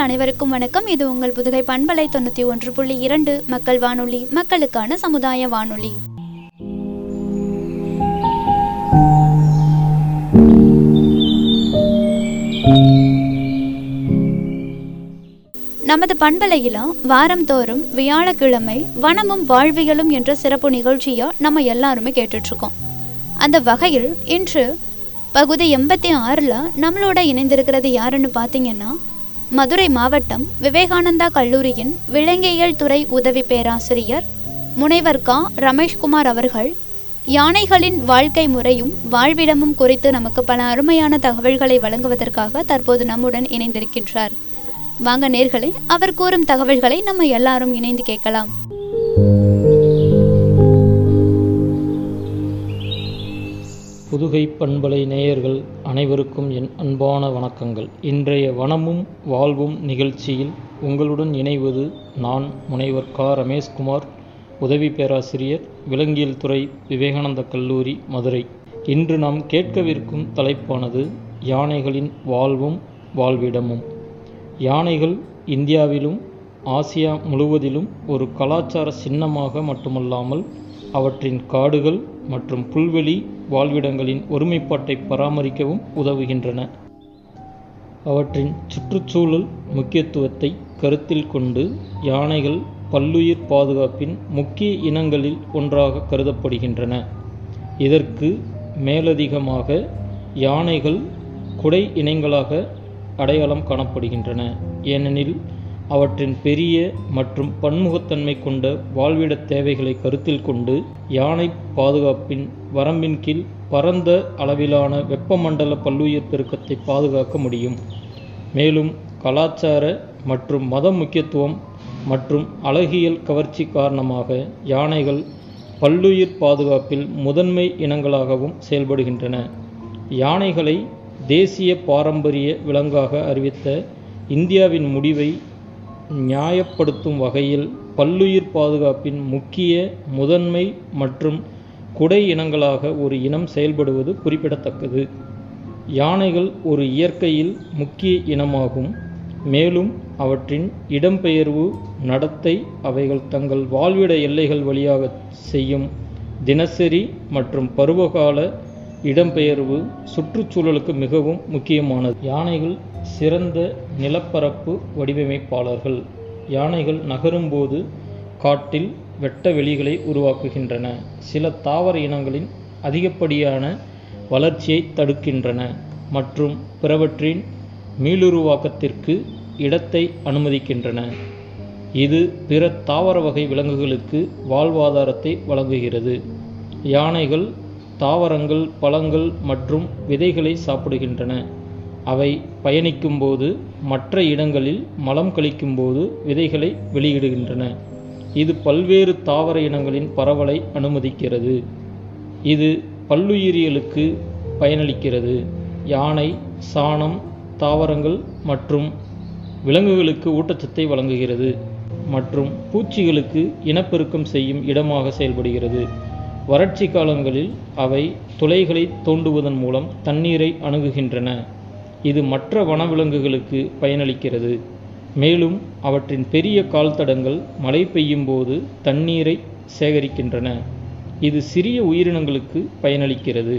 அனைவருக்கும் வணக்கம் இது உங்கள் புதுகை பண்பலை தொண்ணூற்றி ஒன்று புள்ளி இரண்டு மக்கள் வானொலி மக்களுக்கான சமுதாய வானொலி நமது பண்பலையில வாரந்தோறும் வியாழக்கிழமை வனமும் வாழ்வியலும் என்ற சிறப்பு நிகழ்ச்சியை நம்ம எல்லாருமே கேட்டுட்டு இருக்கோம் அந்த வகையில் இன்று பகுதி எண்பத்தி ஆறில் நம்மளோட இணைந்திருக்கிறது யாருன்னு பார்த்தீங்கன்னா மதுரை மாவட்டம் விவேகானந்தா கல்லூரியின் விலங்கியல் துறை உதவி பேராசிரியர் முனைவர் கா ரமேஷ்குமார் அவர்கள் யானைகளின் வாழ்க்கை முறையும் வாழ்விடமும் குறித்து நமக்கு பல அருமையான தகவல்களை வழங்குவதற்காக தற்போது நம்முடன் இணைந்திருக்கின்றார் வாங்க நேர்களே அவர் கூறும் தகவல்களை நம்ம எல்லாரும் இணைந்து கேட்கலாம் புதுகை பண்பலை நேயர்கள் அனைவருக்கும் என் அன்பான வணக்கங்கள் இன்றைய வனமும் வாழ்வும் நிகழ்ச்சியில் உங்களுடன் இணைவது நான் முனைவர் கா ரமேஷ்குமார் உதவி பேராசிரியர் விலங்கியல் துறை விவேகானந்த கல்லூரி மதுரை இன்று நாம் கேட்கவிருக்கும் தலைப்பானது யானைகளின் வாழ்வும் வாழ்விடமும் யானைகள் இந்தியாவிலும் ஆசியா முழுவதிலும் ஒரு கலாச்சார சின்னமாக மட்டுமல்லாமல் அவற்றின் காடுகள் மற்றும் புல்வெளி வாழ்விடங்களின் ஒருமைப்பாட்டை பராமரிக்கவும் உதவுகின்றன அவற்றின் சுற்றுச்சூழல் முக்கியத்துவத்தை கருத்தில் கொண்டு யானைகள் பல்லுயிர் பாதுகாப்பின் முக்கிய இனங்களில் ஒன்றாக கருதப்படுகின்றன இதற்கு மேலதிகமாக யானைகள் குடை இனங்களாக அடையாளம் காணப்படுகின்றன ஏனெனில் அவற்றின் பெரிய மற்றும் பன்முகத்தன்மை கொண்ட வாழ்விட தேவைகளை கருத்தில் கொண்டு யானை பாதுகாப்பின் வரம்பின் கீழ் பரந்த அளவிலான வெப்பமண்டல பல்லுயிர் பெருக்கத்தை பாதுகாக்க முடியும் மேலும் கலாச்சார மற்றும் மத முக்கியத்துவம் மற்றும் அழகியல் கவர்ச்சி காரணமாக யானைகள் பல்லுயிர் பாதுகாப்பில் முதன்மை இனங்களாகவும் செயல்படுகின்றன யானைகளை தேசிய பாரம்பரிய விலங்காக அறிவித்த இந்தியாவின் முடிவை நியாயப்படுத்தும் வகையில் பல்லுயிர் பாதுகாப்பின் முக்கிய முதன்மை மற்றும் குடை இனங்களாக ஒரு இனம் செயல்படுவது குறிப்பிடத்தக்கது யானைகள் ஒரு இயற்கையில் முக்கிய இனமாகும் மேலும் அவற்றின் இடம்பெயர்வு நடத்தை அவைகள் தங்கள் வாழ்விட எல்லைகள் வழியாக செய்யும் தினசரி மற்றும் பருவகால இடம்பெயர்வு சுற்றுச்சூழலுக்கு மிகவும் முக்கியமானது யானைகள் சிறந்த நிலப்பரப்பு வடிவமைப்பாளர்கள் யானைகள் நகரும்போது காட்டில் வெட்ட வெளிகளை உருவாக்குகின்றன சில தாவர இனங்களின் அதிகப்படியான வளர்ச்சியை தடுக்கின்றன மற்றும் பிறவற்றின் மீளுருவாக்கத்திற்கு இடத்தை அனுமதிக்கின்றன இது பிற தாவர வகை விலங்குகளுக்கு வாழ்வாதாரத்தை வழங்குகிறது யானைகள் தாவரங்கள் பழங்கள் மற்றும் விதைகளை சாப்பிடுகின்றன அவை பயணிக்கும்போது மற்ற இடங்களில் மலம் கழிக்கும்போது விதைகளை வெளியிடுகின்றன இது பல்வேறு தாவர இனங்களின் பரவலை அனுமதிக்கிறது இது பல்லுயிரியலுக்கு பயனளிக்கிறது யானை சாணம் தாவரங்கள் மற்றும் விலங்குகளுக்கு ஊட்டச்சத்தை வழங்குகிறது மற்றும் பூச்சிகளுக்கு இனப்பெருக்கம் செய்யும் இடமாக செயல்படுகிறது வறட்சி காலங்களில் அவை துளைகளை தோண்டுவதன் மூலம் தண்ணீரை அணுகுகின்றன இது மற்ற வனவிலங்குகளுக்கு பயனளிக்கிறது மேலும் அவற்றின் பெரிய கால் தடங்கள் மழை பெய்யும் போது தண்ணீரை சேகரிக்கின்றன இது சிறிய உயிரினங்களுக்கு பயனளிக்கிறது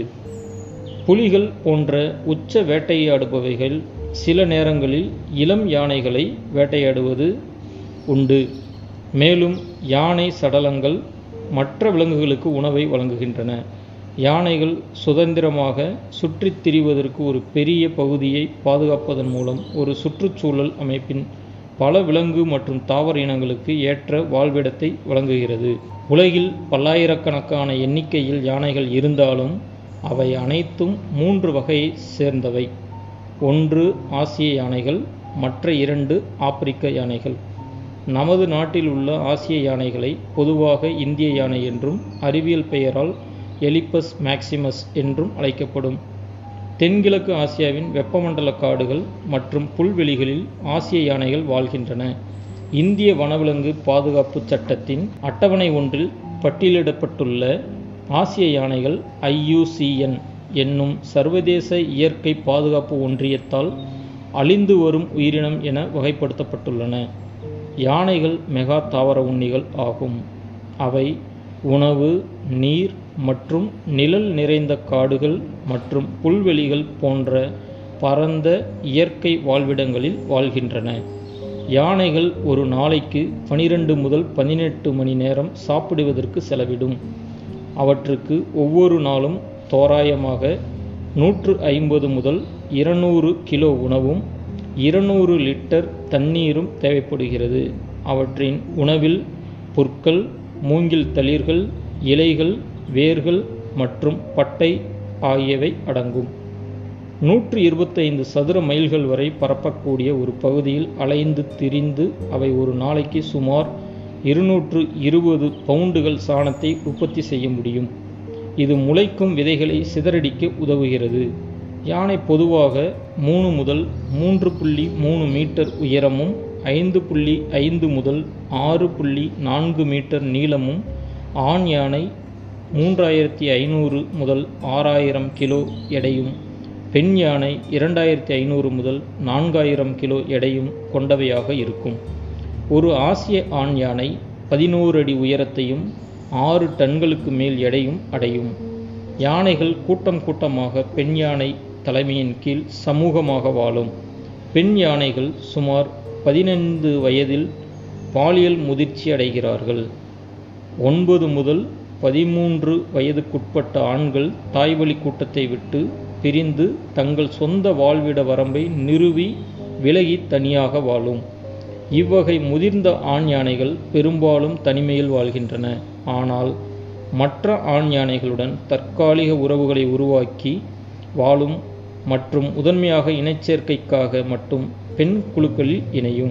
புலிகள் போன்ற உச்ச வேட்டையாடுபவைகள் சில நேரங்களில் இளம் யானைகளை வேட்டையாடுவது உண்டு மேலும் யானை சடலங்கள் மற்ற விலங்குகளுக்கு உணவை வழங்குகின்றன யானைகள் சுதந்திரமாக சுற்றித் திரிவதற்கு ஒரு பெரிய பகுதியை பாதுகாப்பதன் மூலம் ஒரு சுற்றுச்சூழல் அமைப்பின் பல விலங்கு மற்றும் தாவர இனங்களுக்கு ஏற்ற வாழ்விடத்தை வழங்குகிறது உலகில் பல்லாயிரக்கணக்கான எண்ணிக்கையில் யானைகள் இருந்தாலும் அவை அனைத்தும் மூன்று வகையை சேர்ந்தவை ஒன்று ஆசிய யானைகள் மற்ற இரண்டு ஆப்பிரிக்க யானைகள் நமது நாட்டில் உள்ள ஆசிய யானைகளை பொதுவாக இந்திய யானை என்றும் அறிவியல் பெயரால் எலிப்பஸ் மேக்சிமஸ் என்றும் அழைக்கப்படும் தென்கிழக்கு ஆசியாவின் வெப்பமண்டல காடுகள் மற்றும் புல்வெளிகளில் ஆசிய யானைகள் வாழ்கின்றன இந்திய வனவிலங்கு பாதுகாப்பு சட்டத்தின் அட்டவணை ஒன்றில் பட்டியலிடப்பட்டுள்ள ஆசிய யானைகள் ஐயூசிஎன் என்னும் சர்வதேச இயற்கை பாதுகாப்பு ஒன்றியத்தால் அழிந்து வரும் உயிரினம் என வகைப்படுத்தப்பட்டுள்ளன யானைகள் மெகா தாவர உண்ணிகள் ஆகும் அவை உணவு நீர் மற்றும் நிழல் நிறைந்த காடுகள் மற்றும் புல்வெளிகள் போன்ற பரந்த இயற்கை வாழ்விடங்களில் வாழ்கின்றன யானைகள் ஒரு நாளைக்கு பனிரெண்டு முதல் பதினெட்டு மணி நேரம் சாப்பிடுவதற்கு செலவிடும் அவற்றுக்கு ஒவ்வொரு நாளும் தோராயமாக நூற்று ஐம்பது முதல் இருநூறு கிலோ உணவும் இருநூறு லிட்டர் தண்ணீரும் தேவைப்படுகிறது அவற்றின் உணவில் புற்கள் மூங்கில் தளிர்கள் இலைகள் வேர்கள் மற்றும் பட்டை ஆகியவை அடங்கும் நூற்று இருபத்தைந்து சதுர மைல்கள் வரை பரப்பக்கூடிய ஒரு பகுதியில் அலைந்து திரிந்து அவை ஒரு நாளைக்கு சுமார் இருநூற்று இருபது பவுண்டுகள் சாணத்தை உற்பத்தி செய்ய முடியும் இது முளைக்கும் விதைகளை சிதறடிக்க உதவுகிறது யானை பொதுவாக மூணு முதல் மூன்று புள்ளி மூணு மீட்டர் உயரமும் ஐந்து புள்ளி ஐந்து முதல் ஆறு புள்ளி நான்கு மீட்டர் நீளமும் ஆண் யானை மூன்றாயிரத்தி ஐநூறு முதல் ஆறாயிரம் கிலோ எடையும் பெண் யானை இரண்டாயிரத்தி ஐநூறு முதல் நான்காயிரம் கிலோ எடையும் கொண்டவையாக இருக்கும் ஒரு ஆசிய ஆண் யானை பதினோரு அடி உயரத்தையும் ஆறு டன்களுக்கு மேல் எடையும் அடையும் யானைகள் கூட்டம் கூட்டமாக பெண் யானை தலைமையின் கீழ் சமூகமாக வாழும் பெண் யானைகள் சுமார் பதினைந்து வயதில் பாலியல் முதிர்ச்சி அடைகிறார்கள் ஒன்பது முதல் பதிமூன்று வயதுக்குட்பட்ட ஆண்கள் தாய்வழி கூட்டத்தை விட்டு பிரிந்து தங்கள் சொந்த வாழ்விட வரம்பை நிறுவி விலகி தனியாக வாழும் இவ்வகை முதிர்ந்த ஆண் யானைகள் பெரும்பாலும் தனிமையில் வாழ்கின்றன ஆனால் மற்ற ஆண் யானைகளுடன் தற்காலிக உறவுகளை உருவாக்கி வாழும் மற்றும் முதன்மையாக இனச்சேர்க்கைக்காக மட்டும் பெண் குழுக்களில் இணையும்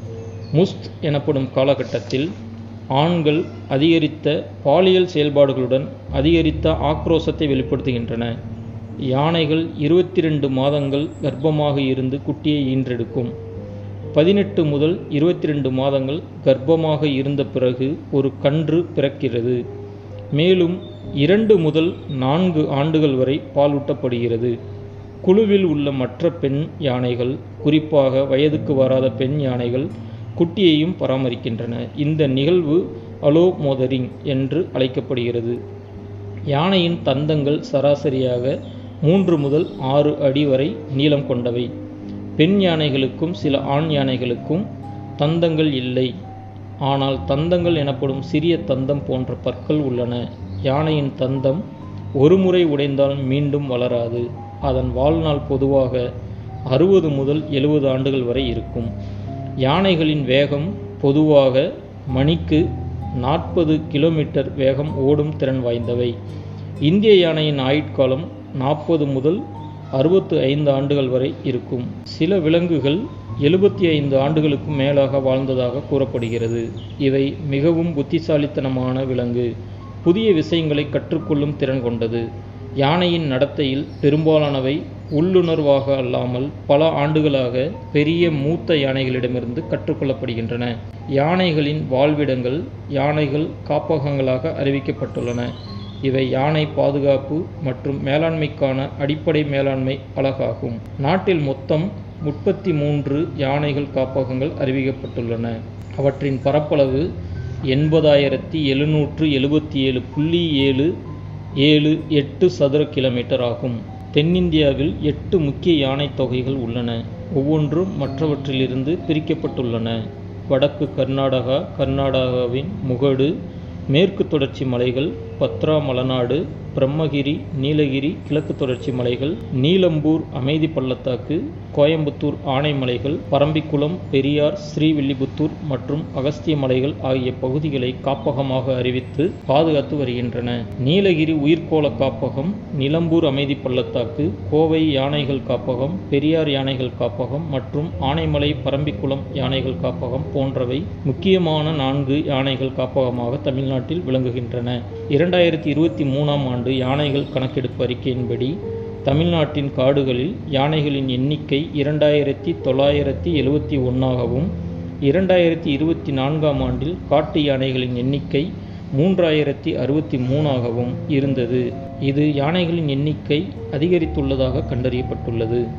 முஸ்த் எனப்படும் காலகட்டத்தில் ஆண்கள் அதிகரித்த பாலியல் செயல்பாடுகளுடன் அதிகரித்த ஆக்ரோஷத்தை வெளிப்படுத்துகின்றன யானைகள் இருபத்தி ரெண்டு மாதங்கள் கர்ப்பமாக இருந்து குட்டியை ஈன்றெடுக்கும் பதினெட்டு முதல் இருபத்தி ரெண்டு மாதங்கள் கர்ப்பமாக இருந்த பிறகு ஒரு கன்று பிறக்கிறது மேலும் இரண்டு முதல் நான்கு ஆண்டுகள் வரை பாலூட்டப்படுகிறது குழுவில் உள்ள மற்ற பெண் யானைகள் குறிப்பாக வயதுக்கு வராத பெண் யானைகள் குட்டியையும் பராமரிக்கின்றன இந்த நிகழ்வு அலோமோதரிங் என்று அழைக்கப்படுகிறது யானையின் தந்தங்கள் சராசரியாக மூன்று முதல் ஆறு அடி வரை நீளம் கொண்டவை பெண் யானைகளுக்கும் சில ஆண் யானைகளுக்கும் தந்தங்கள் இல்லை ஆனால் தந்தங்கள் எனப்படும் சிறிய தந்தம் போன்ற பற்கள் உள்ளன யானையின் தந்தம் ஒருமுறை உடைந்தால் மீண்டும் வளராது அதன் வாழ்நாள் பொதுவாக அறுபது முதல் எழுபது ஆண்டுகள் வரை இருக்கும் யானைகளின் வேகம் பொதுவாக மணிக்கு நாற்பது கிலோமீட்டர் வேகம் ஓடும் திறன் வாய்ந்தவை இந்திய யானையின் ஆயுட்காலம் நாற்பது முதல் அறுபத்து ஐந்து ஆண்டுகள் வரை இருக்கும் சில விலங்குகள் எழுபத்தி ஐந்து ஆண்டுகளுக்கு மேலாக வாழ்ந்ததாக கூறப்படுகிறது இவை மிகவும் புத்திசாலித்தனமான விலங்கு புதிய விஷயங்களை கற்றுக்கொள்ளும் திறன் கொண்டது யானையின் நடத்தையில் பெரும்பாலானவை உள்ளுணர்வாக அல்லாமல் பல ஆண்டுகளாக பெரிய மூத்த யானைகளிடமிருந்து கற்றுக்கொள்ளப்படுகின்றன யானைகளின் வாழ்விடங்கள் யானைகள் காப்பகங்களாக அறிவிக்கப்பட்டுள்ளன இவை யானை பாதுகாப்பு மற்றும் மேலாண்மைக்கான அடிப்படை மேலாண்மை அலகாகும் நாட்டில் மொத்தம் முப்பத்தி மூன்று யானைகள் காப்பகங்கள் அறிவிக்கப்பட்டுள்ளன அவற்றின் பரப்பளவு எண்பதாயிரத்தி எழுநூற்று எழுபத்தி ஏழு புள்ளி ஏழு ஏழு எட்டு சதுர கிலோமீட்டர் ஆகும் தென்னிந்தியாவில் எட்டு முக்கிய யானை தொகைகள் உள்ளன ஒவ்வொன்றும் மற்றவற்றிலிருந்து பிரிக்கப்பட்டுள்ளன வடக்கு கர்நாடகா கர்நாடகாவின் முகடு மேற்கு தொடர்ச்சி மலைகள் பத்ரா மலநாடு பிரம்மகிரி நீலகிரி கிழக்கு தொடர்ச்சி மலைகள் நீலம்பூர் அமைதி பள்ளத்தாக்கு கோயம்புத்தூர் ஆனைமலைகள் பரம்பிக்குளம் பெரியார் ஸ்ரீவில்லிபுத்தூர் மற்றும் அகஸ்திய மலைகள் ஆகிய பகுதிகளை காப்பகமாக அறிவித்து பாதுகாத்து வருகின்றன நீலகிரி உயிர்க்கோள காப்பகம் நிலம்பூர் அமைதி பள்ளத்தாக்கு கோவை யானைகள் காப்பகம் பெரியார் யானைகள் காப்பகம் மற்றும் ஆனைமலை பரம்பிக்குளம் யானைகள் காப்பகம் போன்றவை முக்கியமான நான்கு யானைகள் காப்பகமாக தமிழ்நாட்டில் விளங்குகின்றன இரண்டாயிரத்தி இருபத்தி மூணாம் ஆண்டு யானைகள் கணக்கெடுப்பு அறிக்கையின்படி தமிழ்நாட்டின் காடுகளில் யானைகளின் எண்ணிக்கை இரண்டாயிரத்தி தொள்ளாயிரத்தி எழுவத்தி ஒன்றாகவும் இரண்டாயிரத்தி இருபத்தி நான்காம் ஆண்டில் காட்டு யானைகளின் எண்ணிக்கை மூன்றாயிரத்தி அறுபத்தி மூணாகவும் இருந்தது இது யானைகளின் எண்ணிக்கை அதிகரித்துள்ளதாக கண்டறியப்பட்டுள்ளது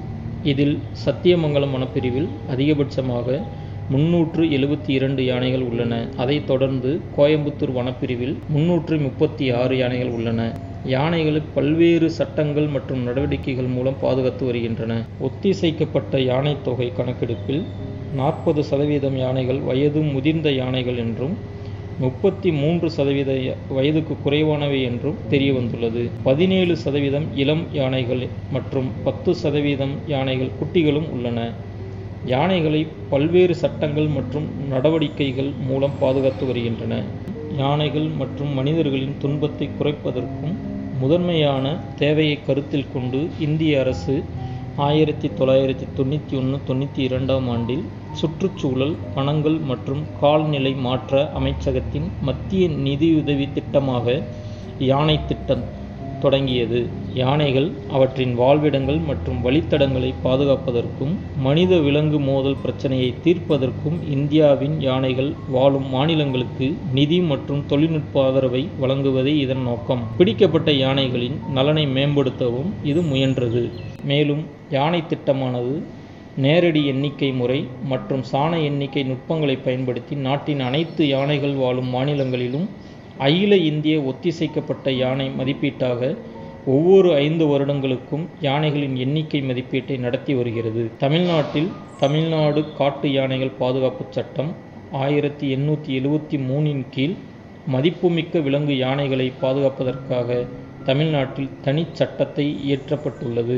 இதில் சத்தியமங்கலம் வனப்பிரிவில் அதிகபட்சமாக முன்னூற்று எழுபத்தி இரண்டு யானைகள் உள்ளன அதைத் தொடர்ந்து கோயம்புத்தூர் வனப்பிரிவில் முன்னூற்று முப்பத்தி ஆறு யானைகள் உள்ளன யானைகளை பல்வேறு சட்டங்கள் மற்றும் நடவடிக்கைகள் மூலம் பாதுகாத்து வருகின்றன ஒத்திசைக்கப்பட்ட யானை தொகை கணக்கெடுப்பில் நாற்பது சதவீதம் யானைகள் வயது முதிர்ந்த யானைகள் என்றும் முப்பத்தி மூன்று சதவீத வயதுக்கு குறைவானவை என்றும் தெரிய வந்துள்ளது பதினேழு சதவீதம் இளம் யானைகள் மற்றும் பத்து சதவீதம் யானைகள் குட்டிகளும் உள்ளன யானைகளை பல்வேறு சட்டங்கள் மற்றும் நடவடிக்கைகள் மூலம் பாதுகாத்து வருகின்றன யானைகள் மற்றும் மனிதர்களின் துன்பத்தை குறைப்பதற்கும் முதன்மையான தேவையை கருத்தில் கொண்டு இந்திய அரசு ஆயிரத்தி தொள்ளாயிரத்தி தொண்ணூற்றி ஒன்று தொண்ணூற்றி இரண்டாம் ஆண்டில் சுற்றுச்சூழல் வனங்கள் மற்றும் கால்நிலை மாற்ற அமைச்சகத்தின் மத்திய நிதியுதவி திட்டமாக யானை திட்டம் தொடங்கியது யானைகள் அவற்றின் வாழ்விடங்கள் மற்றும் வழித்தடங்களை பாதுகாப்பதற்கும் மனித விலங்கு மோதல் பிரச்சனையை தீர்ப்பதற்கும் இந்தியாவின் யானைகள் வாழும் மாநிலங்களுக்கு நிதி மற்றும் தொழில்நுட்ப ஆதரவை வழங்குவதே இதன் நோக்கம் பிடிக்கப்பட்ட யானைகளின் நலனை மேம்படுத்தவும் இது முயன்றது மேலும் யானை திட்டமானது நேரடி எண்ணிக்கை முறை மற்றும் சாண எண்ணிக்கை நுட்பங்களை பயன்படுத்தி நாட்டின் அனைத்து யானைகள் வாழும் மாநிலங்களிலும் அகில இந்திய ஒத்திசைக்கப்பட்ட யானை மதிப்பீட்டாக ஒவ்வொரு ஐந்து வருடங்களுக்கும் யானைகளின் எண்ணிக்கை மதிப்பீட்டை நடத்தி வருகிறது தமிழ்நாட்டில் தமிழ்நாடு காட்டு யானைகள் பாதுகாப்பு சட்டம் ஆயிரத்தி எண்ணூற்றி எழுவத்தி மூணின் கீழ் மதிப்புமிக்க விலங்கு யானைகளை பாதுகாப்பதற்காக தமிழ்நாட்டில் தனிச் சட்டத்தை இயற்றப்பட்டுள்ளது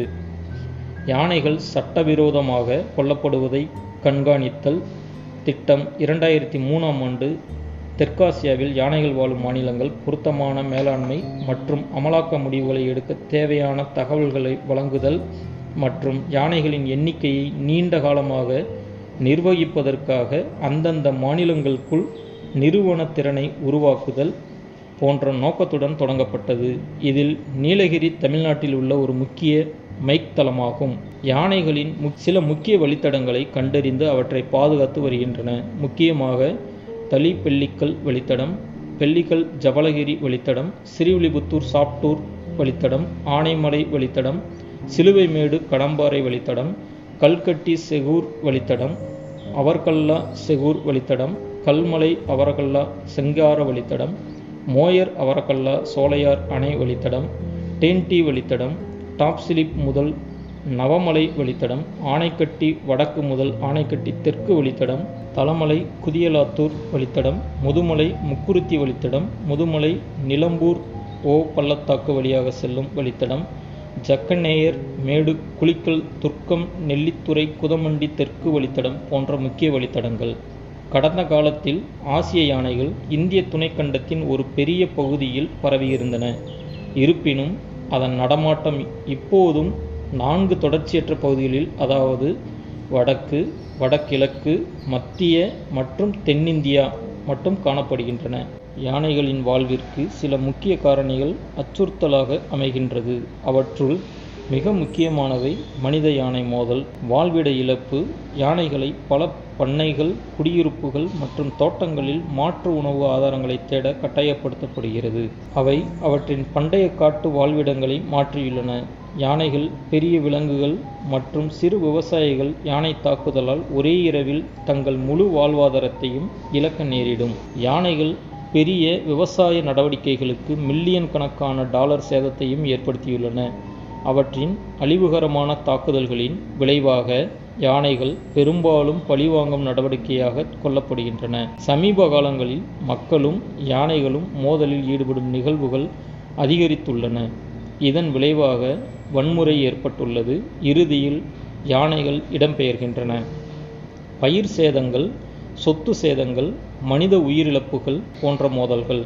யானைகள் சட்டவிரோதமாக கொல்லப்படுவதை கண்காணித்தல் திட்டம் இரண்டாயிரத்தி மூணாம் ஆண்டு தெற்காசியாவில் யானைகள் வாழும் மாநிலங்கள் பொருத்தமான மேலாண்மை மற்றும் அமலாக்க முடிவுகளை எடுக்க தேவையான தகவல்களை வழங்குதல் மற்றும் யானைகளின் எண்ணிக்கையை நீண்ட காலமாக நிர்வகிப்பதற்காக அந்தந்த மாநிலங்களுக்குள் நிறுவன திறனை உருவாக்குதல் போன்ற நோக்கத்துடன் தொடங்கப்பட்டது இதில் நீலகிரி தமிழ்நாட்டில் உள்ள ஒரு முக்கிய மைக் தளமாகும் யானைகளின் சில முக்கிய வழித்தடங்களை கண்டறிந்து அவற்றை பாதுகாத்து வருகின்றன முக்கியமாக தளி பெல்லிக்கல் வழித்தடம் பெல்லிக்கல் ஜபலகிரி வழித்தடம் ஸ்ரீவில்லிபுத்தூர் சாப்டூர் வழித்தடம் ஆனைமலை வழித்தடம் சிலுவைமேடு கடம்பாறை வழித்தடம் கல்கட்டி செகூர் வழித்தடம் அவர்கல்லா செகூர் வழித்தடம் கல்மலை அவரகல்லா செங்கார வழித்தடம் மோயர் அவரகல்லா சோலையார் அணை வழித்தடம் டேன்டி வழித்தடம் டாப் ஸ்லிப் முதல் நவமலை வழித்தடம் ஆனைக்கட்டி வடக்கு முதல் ஆனைக்கட்டி தெற்கு வழித்தடம் தலமலை குதியலாத்தூர் வழித்தடம் முதுமலை முக்குருத்தி வழித்தடம் முதுமலை நிலம்பூர் ஓ பள்ளத்தாக்கு வழியாக செல்லும் வழித்தடம் ஜக்கநேயர் மேடு குளிக்கல் துர்க்கம் நெல்லித்துறை குதமண்டி தெற்கு வழித்தடம் போன்ற முக்கிய வழித்தடங்கள் கடந்த காலத்தில் ஆசிய யானைகள் இந்திய துணைக்கண்டத்தின் ஒரு பெரிய பகுதியில் பரவியிருந்தன இருப்பினும் அதன் நடமாட்டம் இப்போதும் நான்கு தொடர்ச்சியற்ற பகுதிகளில் அதாவது வடக்கு வடகிழக்கு மத்திய மற்றும் தென்னிந்தியா மட்டும் காணப்படுகின்றன யானைகளின் வாழ்விற்கு சில முக்கிய காரணிகள் அச்சுறுத்தலாக அமைகின்றது அவற்றுள் மிக முக்கியமானவை மனித யானை மோதல் வாழ்விட இழப்பு யானைகளை பல பண்ணைகள் குடியிருப்புகள் மற்றும் தோட்டங்களில் மாற்று உணவு ஆதாரங்களை தேட கட்டாயப்படுத்தப்படுகிறது அவை அவற்றின் பண்டைய காட்டு வாழ்விடங்களை மாற்றியுள்ளன யானைகள் பெரிய விலங்குகள் மற்றும் சிறு விவசாயிகள் யானை தாக்குதலால் ஒரே இரவில் தங்கள் முழு வாழ்வாதாரத்தையும் இழக்க நேரிடும் யானைகள் பெரிய விவசாய நடவடிக்கைகளுக்கு மில்லியன் கணக்கான டாலர் சேதத்தையும் ஏற்படுத்தியுள்ளன அவற்றின் அழிவுகரமான தாக்குதல்களின் விளைவாக யானைகள் பெரும்பாலும் பழிவாங்கும் நடவடிக்கையாக கொல்லப்படுகின்றன சமீப காலங்களில் மக்களும் யானைகளும் மோதலில் ஈடுபடும் நிகழ்வுகள் அதிகரித்துள்ளன இதன் விளைவாக வன்முறை ஏற்பட்டுள்ளது இறுதியில் யானைகள் இடம்பெயர்கின்றன பயிர் சேதங்கள் சொத்து சேதங்கள் மனித உயிரிழப்புகள் போன்ற மோதல்கள்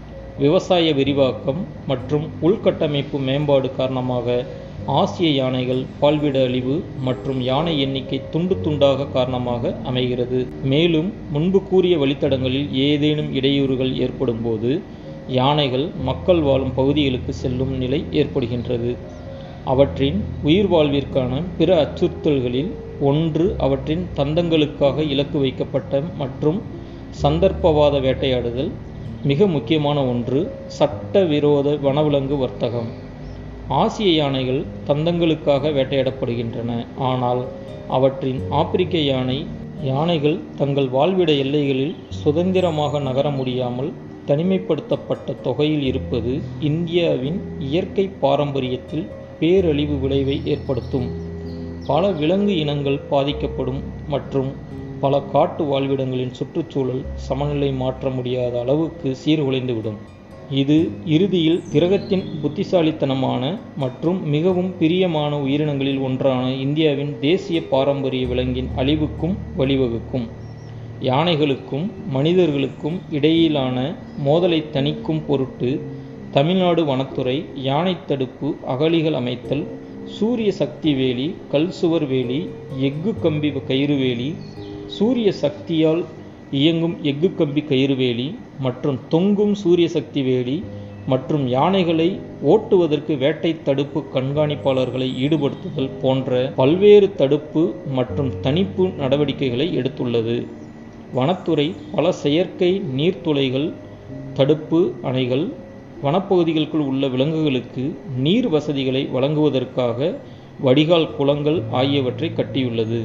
விவசாய விரிவாக்கம் மற்றும் உள்கட்டமைப்பு மேம்பாடு காரணமாக ஆசிய யானைகள் பால்விட அழிவு மற்றும் யானை எண்ணிக்கை துண்டு துண்டாக காரணமாக அமைகிறது மேலும் முன்பு கூறிய வழித்தடங்களில் ஏதேனும் இடையூறுகள் ஏற்படும் போது யானைகள் மக்கள் வாழும் பகுதிகளுக்கு செல்லும் நிலை ஏற்படுகின்றது அவற்றின் உயிர் வாழ்விற்கான பிற அச்சுறுத்தல்களில் ஒன்று அவற்றின் தந்தங்களுக்காக இலக்கு வைக்கப்பட்ட மற்றும் சந்தர்ப்பவாத வேட்டையாடுதல் மிக முக்கியமான ஒன்று சட்டவிரோத வனவிலங்கு வர்த்தகம் ஆசிய யானைகள் தந்தங்களுக்காக வேட்டையாடப்படுகின்றன ஆனால் அவற்றின் ஆப்பிரிக்க யானை யானைகள் தங்கள் வாழ்விட எல்லைகளில் சுதந்திரமாக நகர முடியாமல் தனிமைப்படுத்தப்பட்ட தொகையில் இருப்பது இந்தியாவின் இயற்கை பாரம்பரியத்தில் பேரழிவு விளைவை ஏற்படுத்தும் பல விலங்கு இனங்கள் பாதிக்கப்படும் மற்றும் பல காட்டு வாழ்விடங்களின் சுற்றுச்சூழல் சமநிலை மாற்ற முடியாத அளவுக்கு சீர்குலைந்துவிடும் இது இறுதியில் கிரகத்தின் புத்திசாலித்தனமான மற்றும் மிகவும் பிரியமான உயிரினங்களில் ஒன்றான இந்தியாவின் தேசிய பாரம்பரிய விலங்கின் அழிவுக்கும் வழிவகுக்கும் யானைகளுக்கும் மனிதர்களுக்கும் இடையிலான மோதலை தணிக்கும் பொருட்டு தமிழ்நாடு வனத்துறை யானை தடுப்பு அகழிகள் அமைத்தல் சூரிய சக்தி வேலி கல் சுவர் வேலி எஃகு கம்பி கயிறு வேலி சூரிய சக்தியால் இயங்கும் எஃகு கம்பி கயிறு வேலி மற்றும் தொங்கும் சூரிய சக்தி வேலி மற்றும் யானைகளை ஓட்டுவதற்கு வேட்டை தடுப்பு கண்காணிப்பாளர்களை ஈடுபடுத்துதல் போன்ற பல்வேறு தடுப்பு மற்றும் தணிப்பு நடவடிக்கைகளை எடுத்துள்ளது வனத்துறை பல செயற்கை நீர்த்துளைகள் தடுப்பு அணைகள் வனப்பகுதிகளுக்குள் உள்ள விலங்குகளுக்கு நீர் வசதிகளை வழங்குவதற்காக வடிகால் குளங்கள் ஆகியவற்றை கட்டியுள்ளது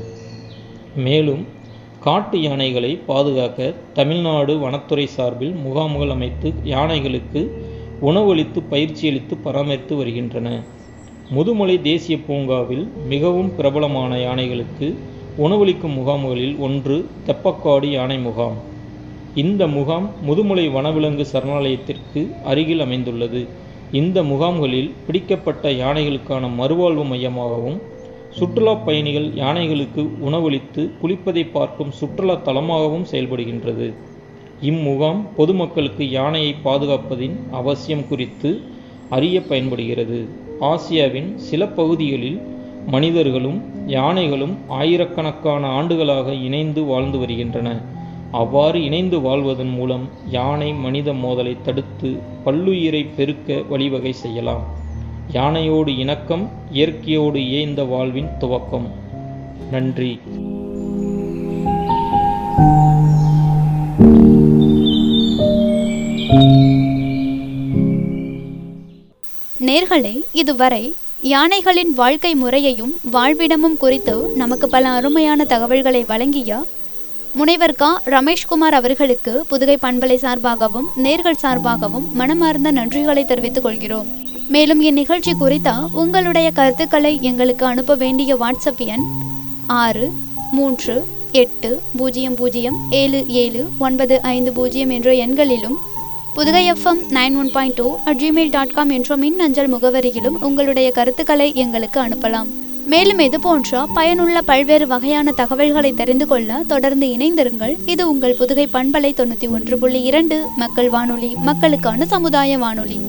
மேலும் காட்டு யானைகளை பாதுகாக்க தமிழ்நாடு வனத்துறை சார்பில் முகாம்கள் அமைத்து யானைகளுக்கு உணவளித்து பயிற்சியளித்து பராமரித்து வருகின்றன முதுமலை தேசிய பூங்காவில் மிகவும் பிரபலமான யானைகளுக்கு உணவளிக்கும் முகாம்களில் ஒன்று தெப்பக்காடு யானை முகாம் இந்த முகாம் முதுமலை வனவிலங்கு சரணாலயத்திற்கு அருகில் அமைந்துள்ளது இந்த முகாம்களில் பிடிக்கப்பட்ட யானைகளுக்கான மறுவாழ்வு மையமாகவும் சுற்றுலா பயணிகள் யானைகளுக்கு உணவளித்து குளிப்பதை பார்க்கும் சுற்றுலா தலமாகவும் செயல்படுகின்றது இம்முகாம் பொதுமக்களுக்கு யானையை பாதுகாப்பதின் அவசியம் குறித்து அறிய பயன்படுகிறது ஆசியாவின் சில பகுதிகளில் மனிதர்களும் யானைகளும் ஆயிரக்கணக்கான ஆண்டுகளாக இணைந்து வாழ்ந்து வருகின்றன அவ்வாறு இணைந்து வாழ்வதன் மூலம் யானை மனித மோதலை தடுத்து பல்லுயிரை பெருக்க வழிவகை செய்யலாம் யானையோடு இணக்கம் இயற்கையோடு இயைந்த வாழ்வின் துவக்கம் நன்றி நேர்களே இதுவரை யானைகளின் வாழ்க்கை முறையையும் வாழ்விடமும் குறித்து நமக்கு பல அருமையான தகவல்களை வழங்கிய முனைவர் கா ரமேஷ்குமார் அவர்களுக்கு புதுகை பண்பலை சார்பாகவும் நேர்கள் சார்பாகவும் மனமார்ந்த நன்றிகளை தெரிவித்துக் கொள்கிறோம் மேலும் இந்நிகழ்ச்சி குறித்த உங்களுடைய கருத்துக்களை எங்களுக்கு அனுப்ப வேண்டிய வாட்ஸ்அப் எண் ஆறு மூன்று எட்டு பூஜ்ஜியம் பூஜ்ஜியம் ஏழு ஏழு ஒன்பது ஐந்து பூஜ்ஜியம் என்ற எண்களிலும் Pudugai FM nine one point two at Gmail dot com என்ற மின் அஞ்சல் முகவரியிலும் உங்களுடைய கருத்துக்களை எங்களுக்கு அனுப்பலாம் மேலும் இது போன்ற பயனுள்ள பல்வேறு வகையான தகவல்களை தெரிந்து கொள்ள தொடர்ந்து இணைந்திருங்கள் இது உங்கள் புதுகை பண்பலை தொண்ணூற்றி ஒன்று புள்ளி இரண்டு மக்கள் வானொலி மக்களுக்கான சமுதாய வானொலி